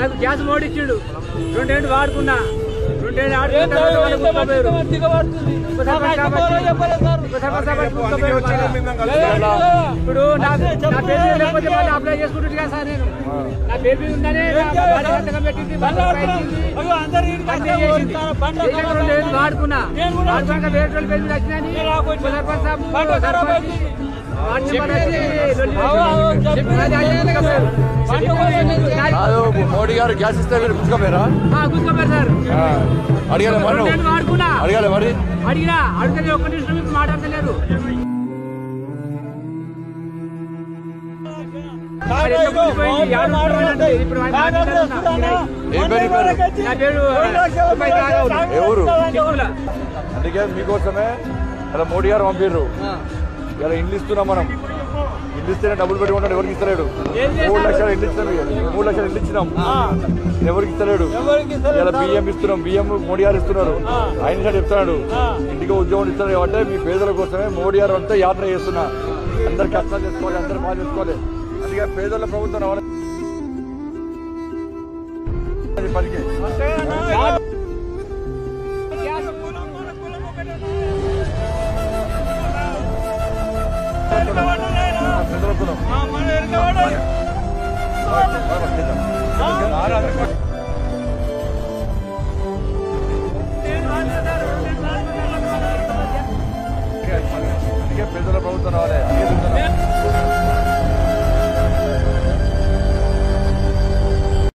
నాకు గ్యాస్ మోడిచ్చిండు రెండేళ్ళు వాడుకున్నా రెండేళ్ళు ఆడుకున్న తర్వాత వాళ్ళు గుర్తుపోయారు. ఇంకోసారి కాబట్టి- ఇంకోసారి కాబట్టి గుర్తుపోయారు మళ్ళా. ఇప్పుడు నా నా పేరు మీద లేకపోతే మళ్ళీ అప్లై చేసుకుంటుంది కదా సార్ నేను నా పేరు మీద ఉందనే నా భార్య సంతకం పెట్టింది భర్త రాయించింది. అన్నీ చేసింది. చేసాక రెండేళ్ళు వాడుకున్నా వాడుకున్నాక వేరే వాళ్ళ పేరు మీద వచ్చినాయని సర్పంచ్ సాబ్ సర్పంచ్ వార్డు మెంబర్ వచ్చి లొల్లి పెట్టిండు. అది అయ్యేది కదా సార్. కాదు మోడీ గారు గ్యాస్ ఇస్తే మీరు పుచ్చుకోపోయారా ఆ, కూర్చోపోయారు సార్ అడిగాలి మరి నువ్వు? రెండేళ్ళు వాడుకున్నా అడగాలి మరి అడిగినా అడిగితే ఒక్క నిమిషం ఇప్పుడు మాట్లాడతలేరు మరి ఎందుకు కూలిపోయింది? ఎవరు కూలిపోయినట్టు? ఇప్పుడు ఆయన మాట్లాడుతున్నా. ఏం పేరు నీ పేరు నా పేరు రూపాయి తాగవులు. ఏ ఊరు చిక్కుల. అందుకే మీకోసమే ఇలా మోడీ గారు పంపిర్రు ఇలా ఇండ్లు ఇస్తున్నాం మనం ఇల్లు ఇస్తేనే డబ్బులు పెట్టి ఉంటాడు ఎవరికి ఇస్తలేడు ఏం చేశారు? మూడు లక్షలు ఇల్లు ఇస్తాం మూడు లక్షలు ఇల్లు ఇచ్చినాం ఎవరికి ఇస్తలేడు ఇలా బియ్యం ఇస్తున్నాం బియ్యం మోడీ గారు ఇస్తున్నారు ఆయన సైడ్ చెప్తున్నాడు ఇంటికి ఉద్యోగం ఇస్తున్నారు కాబట్టి మీ పేదల కోసమే మోడీ గారు అంతా యాత్ర చేస్తున్నా అందరు కష్టాలు చేసుకోవాలి అందరు బాగా చేసుకోవాలి అందుకే పేదల ప్రభుత్వం రావాలి. అది పనికి చదువుకున్నాం